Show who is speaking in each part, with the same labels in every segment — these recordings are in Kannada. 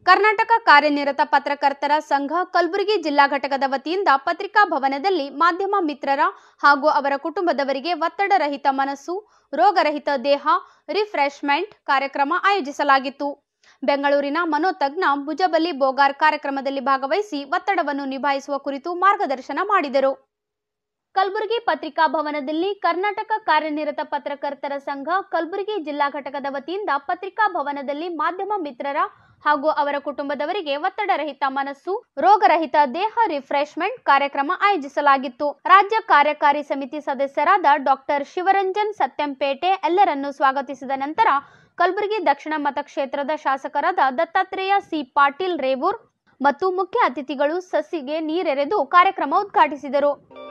Speaker 1: ಕರ್ನಾಟಕ ಕಾರ್ಯನಿರತ ಪತ್ರಕರ್ತರ ಸಂಘ ಕಲಬುರಗಿ ಜಿಲ್ಲಾ ಘಟಕದ ವತಿಯಿಂದ ಪತ್ರಿಕಾ ಭವನದಲ್ಲಿ ಮಾಧ್ಯಮ ಮಿತ್ರರ ಹಾಗೂ ಅವರ ಕುಟುಂಬದವರಿಗೆ ಒತ್ತಡರಹಿತ ಮನಸ್ಸು ರೋಗರಹಿತ ದೇಹ ರಿಫ್ರೆಶ್ಮೆಂಟ್ ಕಾರ್ಯಕ್ರಮ ಆಯೋಜಿಸಲಾಗಿತ್ತು ಬೆಂಗಳೂರಿನ ಮನೋತಜ್ಞ ಭುಜಬಲಿ ಬೋಗಾರ್ ಕಾರ್ಯಕ್ರಮದಲ್ಲಿ ಭಾಗವಹಿಸಿ ಒತ್ತಡವನ್ನು ನಿಭಾಯಿಸುವ ಕುರಿತು ಮಾರ್ಗದರ್ಶನ ಮಾಡಿದರು ಕಲಬುರಗಿ ಪತ್ರಿಕಾ ಭವನದಲ್ಲಿ ಕರ್ನಾಟಕ ಕಾರ್ಯನಿರತ ಪತ್ರಕರ್ತರ ಸಂಘ ಕಲಬುರಗಿ ಜಿಲ್ಲಾ ಘಟಕದ ವತಿಯಿಂದ ಪತ್ರಿಕಾ ಭವನದಲ್ಲಿ ಮಾಧ್ಯಮ ಮಿತ್ರರ ಹಾಗೂ ಅವರ ಕುಟುಂಬದವರಿಗೆ ಒತ್ತಡರಹಿತ ಮನಸ್ಸು ರೋಗರಹಿತ ದೇಹ ರಿಫ್ರೆಶ್ಮೆಂಟ್ ಕಾರ್ಯಕ್ರಮ ಆಯೋಜಿಸಲಾಗಿತ್ತು ರಾಜ್ಯ ಕಾರ್ಯಕಾರಿ ಸಮಿತಿ ಸದಸ್ಯರಾದ ಡಾಕ್ಟರ್ ಶಿವರಂಜನ್ ಸತ್ಯಂಪೇಟೆ ಎಲ್ಲರನ್ನೂ ಸ್ವಾಗತಿಸಿದ ನಂತರ ಕಲಬುರಗಿ ದಕ್ಷಿಣ ಮತಕ್ಷೇತ್ರದ ಶಾಸಕರಾದ ದತ್ತಾತ್ರೇಯ ಸಿ ಪಾಟೀಲ್ ರೇವೂರ್ ಮತ್ತು ಮುಖ್ಯ ಅತಿಥಿಗಳು ಸಸಿಗೆ ನೀರೆರೆದು ಕಾರ್ಯಕ್ರಮ ಉದ್ಘಾಟಿಸಿದರು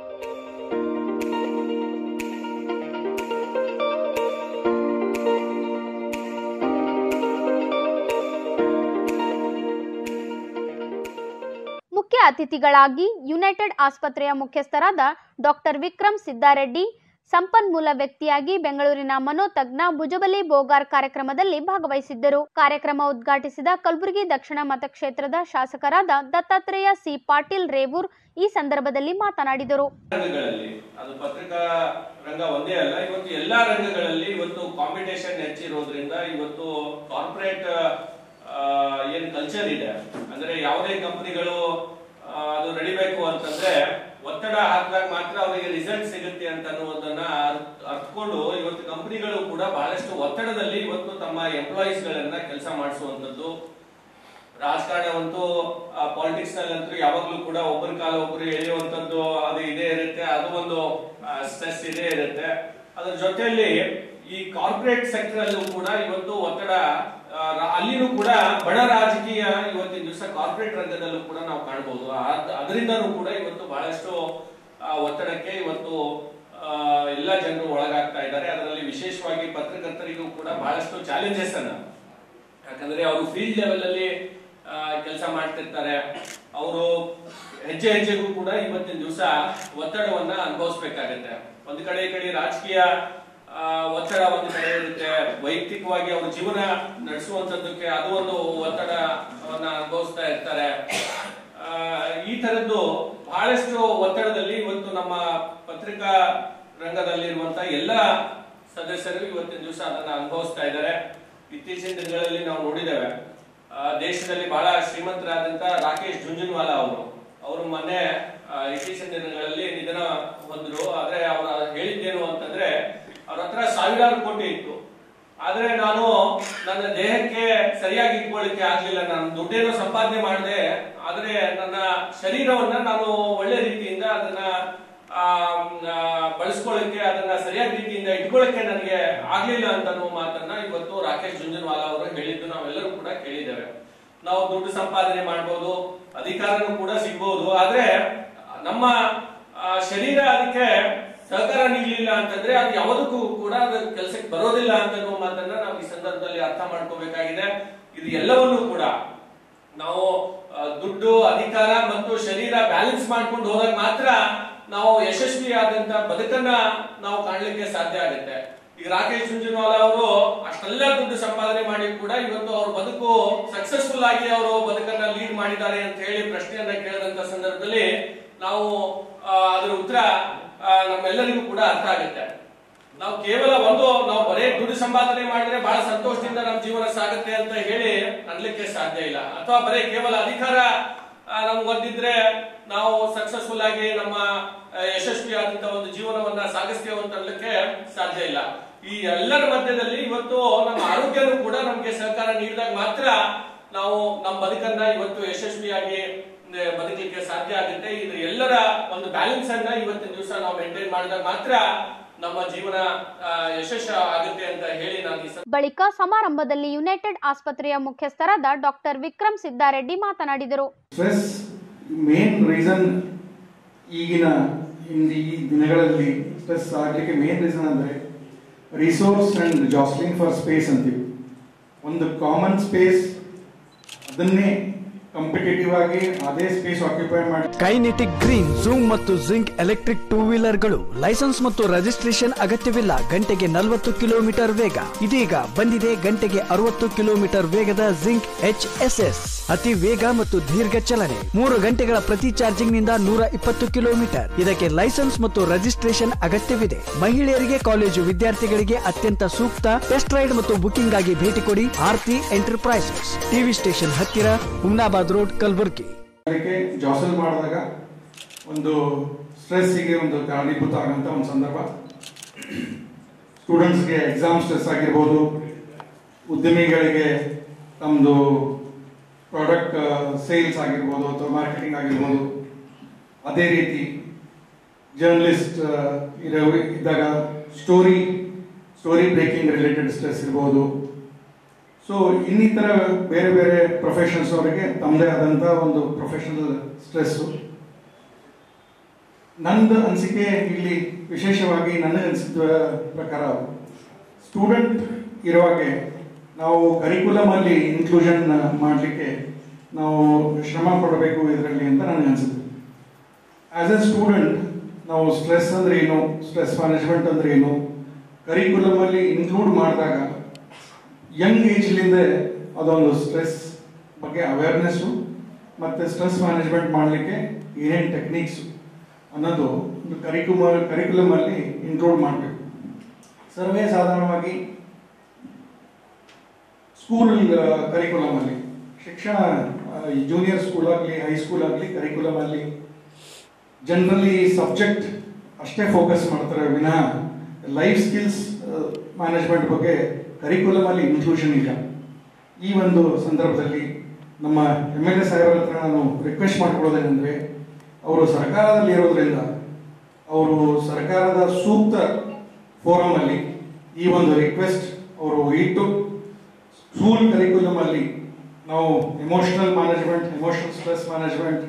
Speaker 1: ಮುಖ್ಯ ಅತಿಥಿಗಳಾಗಿ ಯುನೈಟೆಡ್ ಆಸ್ಪತ್ರೆಯ ಮುಖ್ಯಸ್ಥರಾದ ಡಾಕ್ಟರ್ ವಿಕ್ರಮ್ ಸಿದ್ದಾರೆಡ್ಡಿ ಸಂಪನ್ಮೂಲ ವ್ಯಕ್ತಿಯಾಗಿ ಬೆಂಗಳೂರಿನ ಮನೋತಜ್ಞ ಭುಜಬಲಿ ಬೋಗಾರ್ ಕಾರ್ಯಕ್ರಮದಲ್ಲಿ ಭಾಗವಹಿಸಿದ್ದರು ಕಾರ್ಯಕ್ರಮ ಉದ್ಘಾಟಿಸಿದ ಕಲಬುರಗಿ ದಕ್ಷಿಣ ಮತಕ್ಷೇತ್ರದ ಶಾಸಕರಾದ ದತ್ತಾತ್ರೇಯ ಸಿ ಪಾಟೀಲ್ ರೇವೂರ್ ಈ ಸಂದರ್ಭದಲ್ಲಿ ಮಾತನಾಡಿದರು
Speaker 2: ರಂಗಗಳಲ್ಲಿ ಅದು ಪತ್ರಿಕಾ ರಂಗ ಒಂದೇ ಅಲ್ಲ ಇವತ್ತು ಎಲ್ಲಾ ರಂಗಗಳಲ್ಲಿ ಇವತ್ತು ಕಾಂಪಿಟೇಷನ್ ಹೆಚ್ಚಿರೋದ್ರಿಂದ ಇವತ್ತು ಕಾರ್ಪೊರೇಟ್ ಏನ್ ಕಲ್ಚರ್ ಇದೆ ಅಂದ್ರೆ ಯಾವುದೇ ಕಂಪನಿಗಳು ಅದು ನಡಿಬೇಕು ಅಂತಂದ್ರೆ ಒತ್ತಡ ಹಾಕಿದಾಗ ಮಾತ್ರ ಅವರಿಗೆ ರಿಸಲ್ಟ್ ಸಿಗುತ್ತೆ ಅಂತ ಅನ್ನೋದನ್ನ ಅರ್ತ್- ಅರ್ಥಕೊಂಡು ಇವತ್ತು ಕಂಪನಿಗಳು ಕೂಡ ಬಹಳಷ್ಟು ಒತ್ತಡದಲ್ಲಿ ಇವತ್ತು ತಮ್ಮ ಎಂಪ್ಲಾಯೀಸ್ ಗಳನ್ನ ಕೆಲಸ ಮಾಡಿಸುವಂತದ್ದು ರಾಜಕಾರಣವಂತೂ ಪಾಲಿಟಿಕ್ಸ್ ನಲ್ಲಂತೂ ಯಾವಾಗ್ಲೂ ಕೂಡ ಒಬ್ಬರ ಕಾಲ ಒಬ್ಬರು ಎಳೆಯುವಂತದ್ದು ಅದು ಇದೇ ಇರುತ್ತೆ ಅದು ಒಂದು ಸ್ಟ್ರೆಸ್ ಇದೇ ಇರುತ್ತೆ ಅದ್ರ ಜೊತೆಯಲ್ಲಿ ಈ ಕಾರ್ಪೊರೇಟ್ ಸೆಕ್ಟರ್ ಅಲ್ಲೂ ಕೂಡ ಇವತ್ತು ಒತ್ತಡ ಆ, ರ- ಅಲ್ಲಿನೂ ಕೂಡ ಬಡ ರಾಜಕೀಯ ಇವತ್ತಿನ ದಿವಸ ಕಾರ್ಪೊರೇಟ್ ರಂಗದಲ್ಲೂ ಕೂಡ ನಾವು ಕಾಣಬಹುದು ಅದರಿಂದನೂ ಕೂಡ ಇವತ್ತು ಬಹಳಷ್ಟು ಆ, ಒತ್ತಡಕ್ಕೆ ಇವತ್ತು ಆ, ಎಲ್ಲ ಜನರು ಒಳಗಾಗ್ತಾ ಇದ್ದಾರೆ ಅದರಲ್ಲಿ ವಿಶೇಷವಾಗಿ ಪತ್ರಕರ್ತರಿಗೂ ಕೂಡ ಬಹಳಷ್ಟು ಚಾಲೆಂಜಸ್ ಅನ್ನ ಯಾಕಂದ್ರೆ ಅವರು ಫೀಲ್ಡ್ ಲೆವೆಲ್ ಅಲ್ಲಿ ಕೆಲಸ ಮಾಡ್ತಿರ್ತಾರೆ ಅವರು ಹೆಜ್ಜೆ ಹೆಜ್ಜೆಗೂ ಕೂಡ ಇವತ್ತಿನ ದಿವಸ ಒತ್ತಡವನ್ನ ಅನುಭವಿಸ್ಬೇಕಾಗತ್ತೆ ಒಂದ್ ಕಡೆ ಈ ಕಡೆ ರಾಜಕೀಯ ಆ, ಒತ್ತಡ ಒಂದು ಕಡೆ ಇರುತ್ತೆ ವೈಯಕ್ತಿಕವಾಗಿ ಅವ್ರ ಜೀವನ ನಡೆಸುವಂತದ್ದಕ್ಕೆ ಅದು ಒಂದು ಒತ್ತಡವನ್ನ ಅನುಭವಿಸ್ತಾ ಇರ್ತಾರೆ ಆ, ಈ ತರದ್ದು ಬಹಳಷ್ಟು ಒತ್ತಡದಲ್ಲಿ ಇವತ್ತು ನಮ್ಮ ಪತ್ರಿಕಾ ರಂಗದಲ್ಲಿರುವಂತ ಎಲ್ಲ ಸದಸ್ಯರು ಇವತ್ತಿನ ದಿವಸ ಅದನ್ನ ಅನುಭವಿಸ್ತಾ ಇದ್ದಾರೆ ಇತ್ತೀಚಿನ ದಿನಗಳಲ್ಲಿ ನಾವು ನೋಡಿದ್ದೇವೆ ಆ, ದೇಶದಲ್ಲಿ ಬಹಳ ಶ್ರೀಮಂತರಾದಂತ ರಾಕೇಶ್ ಜುಂಜುನ್ವಾಲಾ ಅವರು ಅವರು ಮೊನ್ನೆ ಆ, ಇತ್ತೀಚಿನ ದಿನಗಳಲ್ಲಿ ನಿಧನ ಹೊಂದ್ರು ಆದ್ರೆ ಅವರ ಹೇಳಿದ್ದೇನು ಅಂತಂದ್ರೆ ಅವ್ರ ಹತ್ರ ಸಾವಿರಾರು ಕೋಟಿ ಇತ್ತು ಆದ್ರೆ ನಾನು ನನ್ನ ದೇಹಕ್ಕೆ ಸರಿಯಾಗಿ ಇಟ್ಕೊಳ್ಳಿಕ್ಕೆ ಆಗ್ಲಿಲ್ಲ ನಾನು ದುಡ್ಡೇನೋ ಸಂಪಾದನೆ ಮಾಡಿದೆ ಆದ್ರೆ ನನ್ನ ಶರೀರವನ್ನ ನಾನು ಒಳ್ಳೆ ರೀತಿಯಿಂದ ಅದನ್ನ ಆ, ಆ, ಬಳಸ್ಕೊಳ್ಳಿಕ್ಕೆ ಅದನ್ನ ಸರಿಯಾದ ರೀತಿಯಿಂದ ಇಟ್ಕೊಳ್ಳಿಕ್ಕೆ ನನಗೆ ಆಗ್ಲಿಲ್ಲ ಅಂತ ಅನ್ನೋ ಮಾತನ್ನ ಇವತ್ತು ರಾಕೇಶ್ ಜುಂಜನ್ವಾಲಾ ಅವರು ಹೇಳಿದ್ದು ನಾವೆಲ್ಲರೂ ಕೂಡ ಕೇಳಿದ್ದೇವೆ ನಾವು ದುಡ್ಡು ಸಂಪಾದನೆ ಮಾಡಬಹುದು ಅಧಿಕಾರನೂ ಕೂಡ ಸಿಗ್ಬಹುದು ಆದ್ರೆ ನಮ್ಮ ಆ, ಶರೀರ ಅದಕ್ಕೆ ಸಹಕಾರ ನೀಡಲಿಲ್ಲ ಅಂತಂದ್ರೆ ಅದು ಯಾವುದಕ್ಕೂ ಕೂಡ ಅದು ಕೆಲಸಕ್ಕೆ ಬರೋದಿಲ್ಲ ಅಂತ ಅನ್ನೋ ಮಾತನ್ನ ನಾವು ಈ ಸಂದರ್ಭದಲ್ಲಿ ಅರ್ಥ ಮಾಡ್ಕೋಬೇಕಾಗಿದೆ ಇದು ಎಲ್ಲವನ್ನೂ ಕೂಡ ನಾವು ಆ, ದುಡ್ಡು ಅಧಿಕಾರ ಮತ್ತು ಶರೀರ ಬ್ಯಾಲೆನ್ಸ್ ಮಾಡ್ಕೊಂಡು ಹೋದಾಗ ಮಾತ್ರ ನಾವು ಯಶಸ್ವಿಯಾದಂತ ಬದುಕನ್ನ ನಾವು ಕಾಣ್ಲಿಕ್ಕೆ ಸಾಧ್ಯ ಆಗುತ್ತೆ ಈಗ ರಾಕೇಶ್ ಜುಂಜುನವಾಲಾ ಅವರು ಅಷ್ಟೆಲ್ಲ ದುಡ್ಡು ಸಂಪಾದನೆ ಮಾಡಿ ಕೂಡ ಇವತ್ತು ಅವ್ರ ಬದುಕು ಸಕ್ಸಸ್ಫುಲ್ ಆಗಿ ಅವರು ಬದುಕನ್ನ ಲೀಡ್ ಮಾಡಿದ್ದಾರೆ ಅಂತ ಹೇಳಿ ಪ್ರಶ್ನೆಯನ್ನ ಕೇಳಿದಂತ ಸಂದರ್ಭದಲ್ಲಿ ನಾವು ಆ, ಅದರ ಉತ್ತರ ಆ, ನಮ್ಮೆಲ್ಲರಿಗೂ ಕೂಡ ಅರ್ಥ ಆಗುತ್ತೆ ನಾವು ಕೇವಲ ಒಂದು ನಾವು ಬರೇ ದುಡ್ಡು ಸಂಪಾದನೆ ಮಾಡಿದ್ರೆ ಬಹಳ ಸಂತೋಷದಿಂದ ನಮ್ಮ ಜೀವನ ಸಾಗುತ್ತೆ ಅಂತ ಹೇಳಿ ಅನ್ಲಿಕ್ಕೆ ಸಾಧ್ಯ ಇಲ್ಲ ಅಥವಾ ಬರೇ ಕೇವಲ ಅಧಿಕಾರ ಆ, ನಮ್ಗೆ ಒಂದಿದ್ರೆ ನಾವು ಸಕ್ಸಸ್ಫುಲ್ ಆಗಿ ನಮ್ಮ ಆ, ಯಶಸ್ವಿಯಾದಂತ ಒಂದು ಜೀವನವನ್ನ ಸಾಗಿಸ್ತೇವೆ ಅಂತ ಅನ್ಲಿಕ್ಕೆ ಸಾಧ್ಯ ಇಲ್ಲ ಈ ಎಲ್ಲರ ಮಧ್ಯದಲ್ಲಿ ಇವತ್ತು ನಮ್ಮ ಆರೋಗ್ಯನೂ ಕೂಡ ನಮ್ಗೆ ಸಹಕಾರ ನೀಡಿದಾಗ ಮಾತ್ರ ನಾವು ನಮ್ಮ ಬದುಕನ್ನ ಇವತ್ತು ಯಶಸ್ವಿಯಾಗಿ ನೆ- ಬದುಕಲಿಕ್ಕೆ ಸಾಧ್ಯ ಆಗುತ್ತೆ ಇದು ಎಲ್ಲರ ಒಂದು ಬ್ಯಾಲೆನ್ಸ್ ಅನ್ನ ಇವತ್ತಿನ ದಿವಸ ನಾವು ಮೇಂಟೈನ್ ಮಾಡಿದಾಗ ಮಾತ್ರ ನಮ್ಮ ಜೀವನ ಆ, ಯಶಸ್ಸು ಆಗುತ್ತೆ ಅಂತ ಹೇಳಿ ನಾನು ಈ ಸಂದರ್ಭದಲ್ಲಿ
Speaker 1: ಬಳಿಕ ಸಮಾರಂಭದಲ್ಲಿ ಯುನೈಟೆಡ್ ಆಸ್ಪತ್ರೆಯ ಮುಖ್ಯಸ್ಥರಾದ ಡಾಕ್ಟರ್ ವಿಕ್ರಮ್ ಸಿದ್ದಾರೆಡ್ಡಿ ಮಾತನಾಡಿದರು
Speaker 3: ಸ್ಟ್ರೆಸ್ ಮೇನ್ ರೀಸನ್ ಈಗಿನ ಇಂದ ಈ ದಿನಗಳಲ್ಲಿ ಸ್ಟ್ರೆಸ್ ಆಗಲಿಕ್ಕೆ ಮೇನ್ ರೀಸನ್ ಅಂದರೆ resource and jostling for space ಅಂತೀವಿ ಒಂದು ಕಾಮನ್ ಸ್ಪೇಸ್ ಅದನ್ನೇ ಕಂಪಿಟೇಟಿವ್ ಆಗಿ ಅದೇ ಸ್ಪೇಸ್ ಆಕ್ಯುಪೈ ಮಾಡಿ
Speaker 4: ಕೈನೆಟಿಕ್ ಗ್ರೀನ್ ಝೂಮ್ ಮತ್ತು ಜಿಂಕ್ ಎಲೆಕ್ಟ್ರಿಕ್ ಟೂ ವೀಲರ್ಗಳು ಲೈಸೆನ್ಸ್ ಮತ್ತು ರಿಜಿಸ್ಟ್ರೇಷನ್ ಅಗತ್ಯವಿಲ್ಲ ಗಂಟೆಗೆ ನಲವತ್ತು ಕಿಲೋಮೀಟರ್ ವೇಗ ಇದೀಗ ಬಂದಿದೆ ಗಂಟೆಗೆ ಅರವತ್ತು ಕಿಲೋಮೀಟರ್ ವೇಗದ ಜಿಂಕ್ ಎಚ್ ಎಸ್ ಎಸ್ ಅತಿ ವೇಗ ಮತ್ತು ದೀರ್ಘ ಚಲನೆ ಮೂರು ಗಂಟೆಗಳ ಪ್ರತಿ ಚಾರ್ಜಿಂಗ್ ನಿಂದ ನೂರ ಇಪ್ಪತ್ತು ಕಿಲೋಮೀಟರ್ ಇದಕ್ಕೆ ಲೈಸೆನ್ಸ್ ಮತ್ತು ರಿಜಿಸ್ಟ್ರೇಷನ್ ಅಗತ್ಯವಿದೆ ಮಹಿಳೆಯರಿಗೆ ಕಾಲೇಜು ವಿದ್ಯಾರ್ಥಿಗಳಿಗೆ ಅತ್ಯಂತ ಸೂಕ್ತ ಟೆಸ್ಟ್ ರೈಡ್ ಮತ್ತು ಬುಕಿಂಗ್ ಆಗಿ ಭೇಟಿ ಕೊಡಿ ಆರ್ತಿ ಎಂಟರ್ಪ್ರೈಸಸ್ ಟಿವಿ ಸ್ಟೇಷನ್ ಹತ್ತಿರ ಹುಮ್ನಾಬಾದ್ ರೋಡ್ ಕಲಬುರ್ಗಿ
Speaker 3: ಅದಕ್ಕೆ ಜಾಸಲ್ ಮಾಡಿದಾಗ ಒಂದು ಸ್ಟ್ರೆಸ್ಸಿಗೆ ಒಂದು ಕಾರಣೀಭೂತ ಆಗೋಂಥ ಒಂದು ಸಂದರ್ಭ ಸ್ಟೂಡೆಂಟ್ಸ್ಗೆ ಎಕ್ಸಾಮ್ ಸ್ಟ್ರೆಸ್ ಆಗಿರ್ಬೋದು ಉದ್ಯಮಿಗಳಿಗೆ ತಮ್ಮದು ಪ್ರಾಡಕ್ಟ್ ಸೇಲ್ಸ್ ಆಗಿರ್ಬೋದು ಅಥವಾ ಮಾರ್ಕೆಟಿಂಗ್ ಆಗಿರ್ಬೋದು ಅದೇ ರೀತಿ ಜರ್ನಲಿಸ್ಟ್ ಇರೋ ಇದ್ದಾಗ story story breaking related stress ಇರ್ಬೋದು ಸೊ ಇನ್ನಿತರ ಬೇರೆ ಬೇರೆ ಪ್ರೊಫೆಷನ್ಸ್ ಅವರಿಗೆ ತಮ್ಮದೇ ಆದಂಥ ಒಂದು ಪ್ರೊಫೆಷನಲ್ ಸ್ಟ್ರೆಸ್ಸು ನಂದು ಅನಿಸಿಕೆ ಇಲ್ಲಿ ವಿಶೇಷವಾಗಿ ನನಗೆ ಅನಿಸಿದ ಪ್ರಕಾರ ಸ್ಟೂಡೆಂಟ್ ಇರುವಾಗೆ ನಾವು ಕರಿಕ್ಯುಲಮ್ ಅಲ್ಲಿ ಇನ್ಕ್ಲೂಷನ್ ಮಾಡಲಿಕ್ಕೆ ನಾವು ಶ್ರಮ ಪಡಬೇಕು ಇದರಲ್ಲಿ ಅಂತ ನನಗೆ ಅನಿಸುತ್ತೆ ಆಸ್ ಎ ಸ್ಟೂಡೆಂಟ್ ನಾವು ಸ್ಟ್ರೆಸ್ ಅಂದ್ರೆ ಏನು ಸ್ಟ್ರೆಸ್ ಮ್ಯಾನೇಜ್ಮೆಂಟ್ ಅಂದ್ರೆ ಏನು ಕರಿಕ್ಯುಲಮ್ ಅಲ್ಲಿ ಇನ್ಕ್ಲೂಡ್ ಮಾಡಿದಾಗ ಯಂಗ್ ಏಜ್ಲಿಂದ ಅದೊಂದು ಸ್ಟ್ರೆಸ್ ಬಗ್ಗೆ ಅವೇರ್ನೆಸ್ಸು ಮತ್ತು ಸ್ಟ್ರೆಸ್ ಮ್ಯಾನೇಜ್ಮೆಂಟ್ ಮಾಡಲಿಕ್ಕೆ ಏನೇನು ಟೆಕ್ನಿಕ್ಸು ಅನ್ನೋದು ಒಂದು ಕರಿಕ್ಯುಮ ಕರಿಕ್ಯುಲಮ್ ಅಲ್ಲಿ ಇನ್ಕ್ಲೂಡ್ ಮಾಡಬೇಕು ಸರ್ವೇ ಸಾಧಾರಣವಾಗಿ ಸ್ಕೂಲ್ ಕರಿಕ್ಯುಲಮ್ ಅಲ್ಲಿ ಶಿಕ್ಷಣ ಜೂನಿಯರ್ ಸ್ಕೂಲ್ ಆಗಲಿ ಹೈಸ್ಕೂಲ್ ಆಗಲಿ ಕರಿಕ್ಯುಲಮ್ ಅಲ್ಲಿ ಜನರಲಿ ಸಬ್ಜೆಕ್ಟ್ ಅಷ್ಟೇ ಫೋಕಸ್ ಮಾಡ್ತಾರೆ ವಿನಃ ಲೈಫ್ ಸ್ಕಿಲ್ಸ್ ಮ್ಯಾನೇಜ್ಮೆಂಟ್ ಬಗ್ಗೆ ಕರಿಕ್ಯುಲಮ್ ಅಲ್ಲಿ ಇನ್ಕ್ಲೂಷನ್ ಇಲ್ಲ ಈ ಒಂದು ಸಂದರ್ಭದಲ್ಲಿ ನಮ್ಮ ಎಮ್ ಎಲ್ ಎ ಸಾಹೇಬರ ಹತ್ರ ನಾನು ರಿಕ್ವೆಸ್ಟ್ ಮಾಡ್ಕೊಳ್ಳೋದೇನೆಂದ್ರೆ ಅವರು ಸರ್ಕಾರದಲ್ಲಿ ಇರೋದ್ರಿಂದ ಅವರು ಸರ್ಕಾರದ ಸೂಕ್ತ ಫೋರಮ್ ಅಲ್ಲಿ ಈ ಒಂದು ರಿಕ್ವೆಸ್ಟ್ ಅವರು ಇಟ್ಟು ಸ್ಕೂಲ್ ಕರಿಕ್ಯುಲಮ್ ಅಲ್ಲಿ ನಾವು emotional management emotional stress management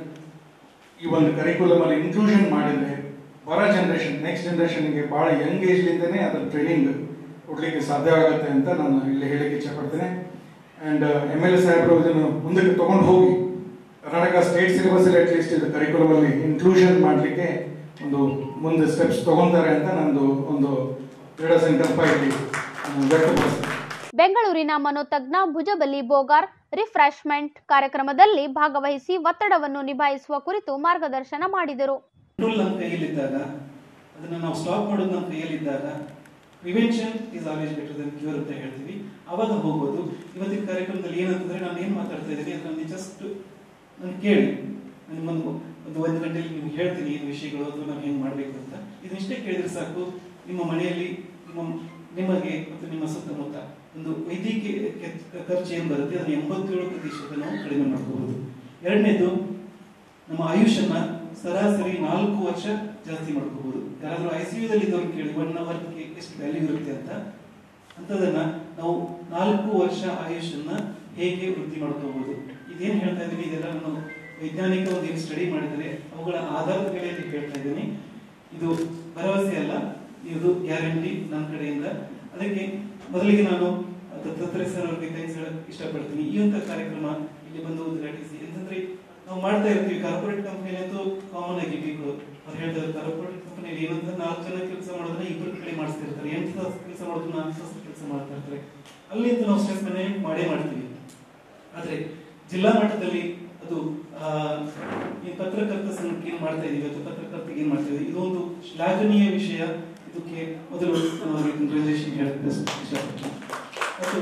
Speaker 3: ಈ ಒಂದು ಕರಿಕ್ಯುಲಮ್ ಅಲ್ಲಿ ಇನ್ಕ್ಲೂಷನ್ ಮಾಡಿದ್ರೆ ಬರ ಜನರೇಷನ್ ನೆಕ್ಸ್ಟ್ ಜನರೇಷನ್ಗೆ ಬಹಳ ಯಂಗ್ ಏಜ್ಲಿಂದನೇ ಅದರ ಟ್ರೈನಿಂಗ್ ಕೊಡ್ಲಿಕ್ಕೆ ಸಾಧ್ಯವಾಗುತ್ತೆ ಅಂತ ನಾನು ಇಲ್ಲಿ ಹೇಳಿಕ್ಕೆ ಇಚ್ಛಪಡ್ತೇನೆ ಅಂಡ್ ಎಮ್ ಎಲ್ ಎ ಸಾಹೇಬರು ಇದನ್ನು ಮುಂದಕ್ಕೆ ತಗೊಂಡು ಹೋಗಿ ಕರ್ನಾಟಕ ಸ್ಟೇಟ್ ಸಿಲೆಬಸ್ ಅಲ್ಲಿ ಅಟ್ಲೀಸ್ಟ್ ಇದು ಕರಿಕ್ಯುಲಮ್ ಅಲ್ಲಿ ಇನ್ಕ್ಲೂಷನ್ ಮಾಡಲಿಕ್ಕೆ ಒಂದು ಮುಂದೆ ಸ್ಟೆಪ್ಸ್ ತಗೊಂತಾರೆ ಅಂತ ನಂದು ಒಂದು ದೃಢ ಸಂಕಲ್ಪ ಇಲ್ಲಿ ನಾನು ವ್ಯಕ್ತಪಡಿಸ್ತೇನೆ
Speaker 1: ಬೆಂಗಳೂರಿನ ಮನೋತಜ್ಞ ಭುಜಬಲಿ ಬೋಗಾರ್ ರಿಫ್ರೆಶ್ಮೆಂಟ್ ಕಾರ್ಯಕ್ರಮದಲ್ಲಿ ಭಾಗವಹಿಸಿ ಒತ್ತಡವನ್ನು ನಿಭಾಯಿಸುವ ಕುರಿತು ಮಾರ್ಗದರ್ಶನ ಮಾಡಿದರು
Speaker 5: ಕಂಟ್ರೋಲ್ ನಮ್ಮ ಕೈಯಲ್ಲಿದ್ದಾಗ ಅದನ್ನ ನಾವು ಸ್ಟಾಪ್ ಮಾಡೋದು ನಮ್ಮ ಕೈಯಲ್ಲಿದ್ದಾಗ prevention is always better than cure ಅಂತ ಹೇಳ್ತೀವಿ ಅವಾಗ ಹೋಗ್ಬೋದು ಇವತ್ತಿನ ಕಾರ್ಯಕ್ರಮದಲ್ಲಿ ಏನಂತಂದ್ರೆ ನಾನು ಏನು ಮಾತಾಡ್ತಾ ಇದ್ದೀನಿ ಅದನ್ನ ಜಸ್ಟ್ ನಾನು ಕೇಳಿ ನಾನು ಒಂದು ಒಂದು ಒಂದು ಗಂಟೆಯಲ್ಲಿ ನಿಮ್ಗೆ ಹೇಳ್ತೀನಿ ಏನು ವಿಷಯಗಳು ಅಥವಾ ನಾವು ಹೆಂಗೆ ಮಾಡಬೇಕು ಅಂತ ಇದನ್ನಿಷ್ಟೇ ಕೇಳಿದ್ರೆ ಸಾಕು ನಿಮ್ಮ ಮನೆಯಲ್ಲಿ ನಿಮ್ಮ ನಿಮಗೆ ಮತ್ತು ನಿಮ್ಮ ಸುತ್ತಮುತ್ತ ಒಂದು ವೈದ್ಯಕೀಯ ಕೆ- ಖರ್ಚು ಏನು ಬರುತ್ತೆ ಅದನ್ನು ಎಂಬತ್ತೇಳು ಪ್ರತಿಶತ ನಾವು ಕಡಿಮೆ ಮಾಡ್ಕೋಬಹುದು ಎರಡನೇದು ನಮ್ಮ ಆಯುಷನ್ನ ಸರಾಸರಿ ನಾಲ್ಕು ವರ್ಷ ಜಾಸ್ತಿ ಮಾಡ್ಕೋಬಹುದು ಯಾರಾದ್ರೂ ಐ ಸಿ ಯುದಲ್ಲಿ ಇದ್ದವ್ರು ಕೇಳಿ ಒನ್ ಅವರ್ಗೆ ಎಷ್ಟು ವ್ಯಾಲ್ಯೂ ಇರುತ್ತೆ ಅಂತ ಅಂತದನ್ನ ನಾವು ನಾಲ್ಕು ವರ್ಷ ಆಯುಷನ್ನ ಹೇಗೆ ವೃದ್ಧಿ ಮಾಡ್ಕೋಬಹುದು ಇದೇನ್ ಹೇಳ್ತಾ ಇದ್ದೀನಿ ಇದೆಲ್ಲ ನಾನು ವೈಜ್ಞಾನಿಕ ಒಂದು ಏನು ಸ್ಟಡಿ ಮಾಡಿದರೆ ಅವುಗಳ ಆಧಾರದ ಮೇಲೆ ಇದು ಹೇಳ್ತಾ ಇದ್ದೀನಿ ಇದು ಭರವಸೆ ಅಲ್ಲ ಇದು ಗ್ಯಾರಂಟಿ ನನ್ನ ಕಡೆಯಿಂದ ಅದಕ್ಕೆ ಮೊದಲಿಗೆ ನಾನು ದತ್ತಾತ್ರೇಯ ಸರ್ ಅವರಿಗೆ ಥ್ಯಾಂಕ್ಸ್ ಹೇಳಕ್ ಇಷ್ಟಪಡ್ತೀನಿ ಈ ಒಂದು ಕಾರ್ಯಕ್ರಮ ಇಲ್ಲಿ ಬಂದು ಉದ್ಘಾಟಿಸಿ ಅಂತಂದ್ರೆ ನಾವು ಮಾಡ್ತಾ ಇರ್ತೀವಿ ಕಾರ್ಪೊರೇಟ್ ಕಂಪನಿಯಲ್ಲಿ ಅಂತೂ ಕಾಮನ್ ಆಗಿ people ಅವ್ರು ಹೇಳ್ತಾರೆ ಕಾರ್ಪೊರೇಟ್ ಕಂಪನಿಯಲ್ಲಿ ಏನಂದ್ರೆ ನಾಲ್ಕು ಜನ ಕೆಲಸ ಮಾಡೋದನ್ನ ಇಬ್ಬರು ಕಡೆ ಮಾಡಿಸ್ತಿರ್ತಾರೆ ಎಂಟು ತಾಸು ಕೆಲಸ ಮಾಡೋದು ನಾಲ್ಕು ತಾಸು ಕೆಲಸ ಮಾಡ್ತಾ ಇರ್ತಾರೆ ಅಲ್ಲಿಂದ ನಾವು ಸ್ಟ್ರೆಸ್ ಮ್ಯಾನೇಜ್ಮೆಂಟ್ ಮಾಡೇ ಮಾಡ್ತೀವಿ ಆದ್ರೆ ಜಿಲ್ಲಾ ಮಟ್ಟದಲ್ಲಿ ಅದು ಆ, ಈ ಪತ್ರಕರ್ತ ಸಂಘಕ್ಕೆ ಏನ್ ಮಾಡ್ತಾ ಇದೀವಿ ಅಥವಾ ಪತ್ರಕರ್ತಿಗೆ ಏನ್ ಮಾಡ್ತಾ ಇದೀವಿ ಇದೊಂದು ಶ್ಲಾಘನೀಯ ವಿಷಯ ಇದಕ್ಕೆ ಮೊದಲು ನಾನು ಅವರಿಗೆ ಕಂಗ್ರಾಚುಲೇಷನ್ ಹೇಳಕ್ಕೆ ಇಷ್ಟಪಡ್ತೀನಿ ಮತ್ತು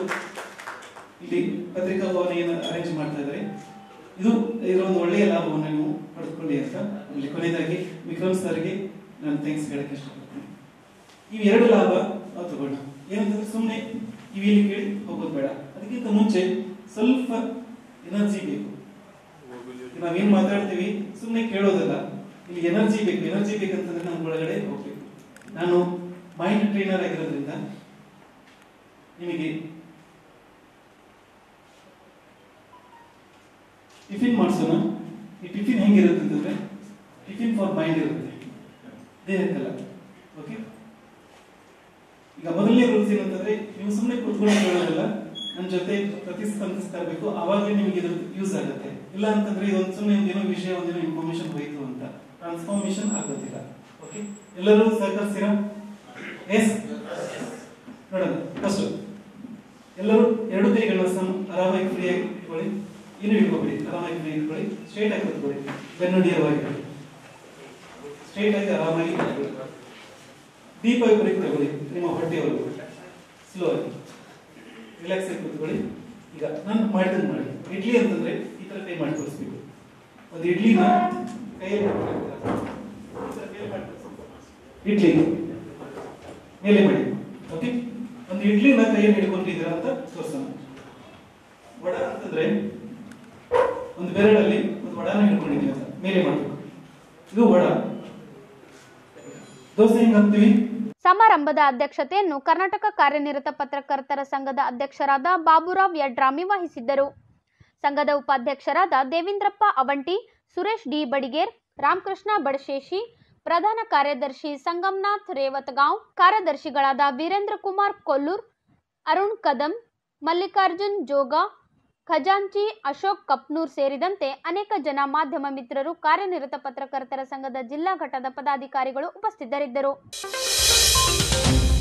Speaker 5: ಇಲ್ಲಿ ಪತ್ರಿಕಾ ಭವನ ಏನು ಅರೇಂಜ್ ಮಾಡ್ತಾ ಇದ್ದಾರೆ ಇದು ಇದರ ಒಂದು ಒಳ್ಳೆಯ ಲಾಭವನ್ನು ನೀವು ಪಡೆದುಕೊಳ್ಳಿ ಅಂತ ಇಲ್ಲಿ ಕೊನೆಯದಾಗಿ ವಿಕ್ರಮ್ ಸರ್ಗೆ ನಾನು ಥ್ಯಾಂಕ್ಸ್ ಹೇಳಕ್ಕೆ ಇಷ್ಟಪಡ್ತೀನಿ ಇವು ಎರಡು ಲಾಭ ನಾವು ತಗೊಳ್ಳೋಣ ಏನಂತಂದ್ರೆ ಸುಮ್ಮನೆ ಕಿವಿಯಲ್ಲಿ ಕೇಳಿ ಹೋಗೋದು ಬೇಡ ಅದಕ್ಕಿಂತ ಮುಂಚೆ ಸ್ವಲ್ಪ ಎನರ್ಜಿ ಬೇಕು ನಾವೇನ್ ಮಾತಾಡ್ತೀವಿ ಸುಮ್ಮನೆ ಕೇಳೋದಲ್ಲ ಇಲ್ಲಿ ಎನರ್ಜಿ ಬೇಕು ಎನರ್ಜಿ ಬೇಕಂತಂದ್ರೆ ನಮ್ಮ ಒಳಗಡೆ ಹೋಗ್ಬೇಕು ನಾನು ಮೈಂಡ್ ಟ್ರೈನರ್ ಆಗಿರೋದ್ರಿಂದ ನಿಮಗೆ ಟಿಫಿನ್ ಮಾಡಿಸೋಣ ಈ ಟಿಫಿನ್ ಹೆಂಗಿರುತ್ತೆ ಅಂತಂದ್ರೆ ಟಿಫಿನ್ ಫಾರ್ ಮೈಂಡ್ ಇರುತ್ತೆ ದೇಹಕ್ಕಲ್ಲ ಓಕೆ ಈಗ ಮೊದಲನೇ ರೂಲ್ಸ್ ಏನಂತಂದ್ರೆ ನೀವು ಸುಮ್ಮನೆ ಕುತ್ಕೊಂಡು ಕೇಳೋದಿಲ್ಲ ನನ್ನ ಜೊತೆ ಪ್ರತಿಸ್ಪಂದಿಸ್ತಾ ಇರಬೇಕು ಆವಾಗಲೇ ನಿಮಗೆ ಇದು ಯೂಸ್ ಆಗುತ್ತೆ ಇಲ್ಲ ಅಂತಂದ್ರೆ ಇದೊಂದು ಸುಮ್ಮನೆ ಒಂದೇನೋ ವಿಷಯ ಒಂದೇನೋ ಇನ್ಫಾರ್ಮೇಶನ್ ಹೋಯ್ತು ಅಂತ ಟ್ರಾನ್ಸ್ಫಾರ್ಮೇಶನ್ ಆಗೋದಿಲ್ಲ ಓಕೆ ಎಲ್ಲರೂ ಸಹಕರಿಸ್ತೀರಾ ಎಸ್ ನೋಡೋಣ ಫಸ್ಟ್ ಎಲ್ಲರೂ ಎರಡು ಕೈಗಳನ್ನ ಸಮ ಆರಾಮಾಗಿ ಫ್ರೀಯಾಗಿ ಇಟ್ಕೊಳ್ಳಿ ಏನು ಹಿಡ್ಕೊಬೇಡಿ ಆರಾಮಾಗಿ ಕೈ ಇಟ್ಕೊಳ್ಳಿ ಸ್ಟ್ರೈಟ್ ಆಗಿ ಕೂತ್ಕೊಳ್ಳಿ ಬೆನ್ನು ನೇರವಾಗಿ ಸ್ಟ್ರೈಟ್ ಆಗಿ ಆರಾಮಾಗಿ ಡೀಪ್ ಆಗಿ ಬ್ರೇಕ್ ತಗೊಳ್ಳಿ ನಿಮ್ಮ ಹೊಟ್ಟೆಯವರು ಸ್ಲೋ ಆಗಿ ರಿಲ್ಯಾಕ್ಸ್ ಆಗಿ ಕೂತ್ಕೊಳ್ಳಿ ಈಗ ನಾನು ಮಾಡಿದಂಗೆ ಮಾಡಿ ಇಡ್ಲಿ ಅಂತಂದ್ರೆ ಈ ತರ ಕೈ ಮಾಡಿ ತೋರಿಸ್ಬೇಕು ಒಂದು ಇಡ್ಲಿನ ಕೈಯಲ್ಲಿ ಹಿಡ್ಕೊಳ್ತೀರಾ? ಈ ತರ ಕೈಯಲ್ಲಿ ಮಾಡಿ ತೋರಿಸ್ಬೇಕು. ಇಡ್ಲಿ ಮೇಲೆ ಮಾಡಿ ಓಕೆ ಒಂದು ಇಡ್ಲಿನ ಕೈಯಲ್ಲಿ ಹಿಡ್ಕೊಂಡಿದ್ದೀರಾ ಅಂತ ತೋರಿಸೋಣ ವಡ ಅಂತಂದ್ರೆ ಒಂದು ಬೆರಳಲ್ಲಿ ಒಂದು ವಡನ ಹಿಡ್ಕೊಂಡಿದ್ದೀವಿ ಅಂತ ಮೇಲೆ ಮಾಡಬೇಕು ಇದು ವಡ ದೋಸೆ ಹೆಂಗ್ ಹಾಕ್ತೀವಿ
Speaker 1: ಸಮಾರಂಭದ ಅಧ್ಯಕ್ಷತೆಯನ್ನು ಕರ್ನಾಟಕ ಕಾರ್ಯನಿರತ ಪತ್ರಕರ್ತರ ಸಂಘದ ಅಧ್ಯಕ್ಷರಾದ ಬಾಬುರಾವ್ ಯಡ್ರಾಮಿ ವಹಿಸಿದ್ದರು ಸಂಘದ ಉಪಾಧ್ಯಕ್ಷರಾದ ದೇವೇಂದ್ರಪ್ಪ ಅವಂಟಿ ಸುರೇಶ್ ಡಿ ಬಡಿಗೇರ್ ರಾಮಕೃಷ್ಣ ಬಡಶೇಷಿ ಪ್ರಧಾನ ಕಾರ್ಯದರ್ಶಿ ಸಂಗಮ್ನಾಥ್ ರೇವತಗಾಂವ್ ಕಾರ್ಯದರ್ಶಿಗಳಾದ ವೀರೇಂದ್ರ ಕುಮಾರ್ ಕೊಲ್ಲೂರ್ ಅರುಣ್ ಕದಂ ಮಲ್ಲಿಕಾರ್ಜುನ್ ಜೋಗ ಖಜಾಂಚಿ ಅಶೋಕ್ ಕಪ್ನೂರ್ ಸೇರಿದಂತೆ ಅನೇಕ ಜನ ಮಾಧ್ಯಮ ಮಿತ್ರರು ಕಾರ್ಯನಿರತ ಪತ್ರಕರ್ತರ ಸಂಘದ ಜಿಲ್ಲಾ ಘಟಕದ ಪದಾಧಿಕಾರಿಗಳು ಉಪಸ್ಥಿತರಿದ್ದರು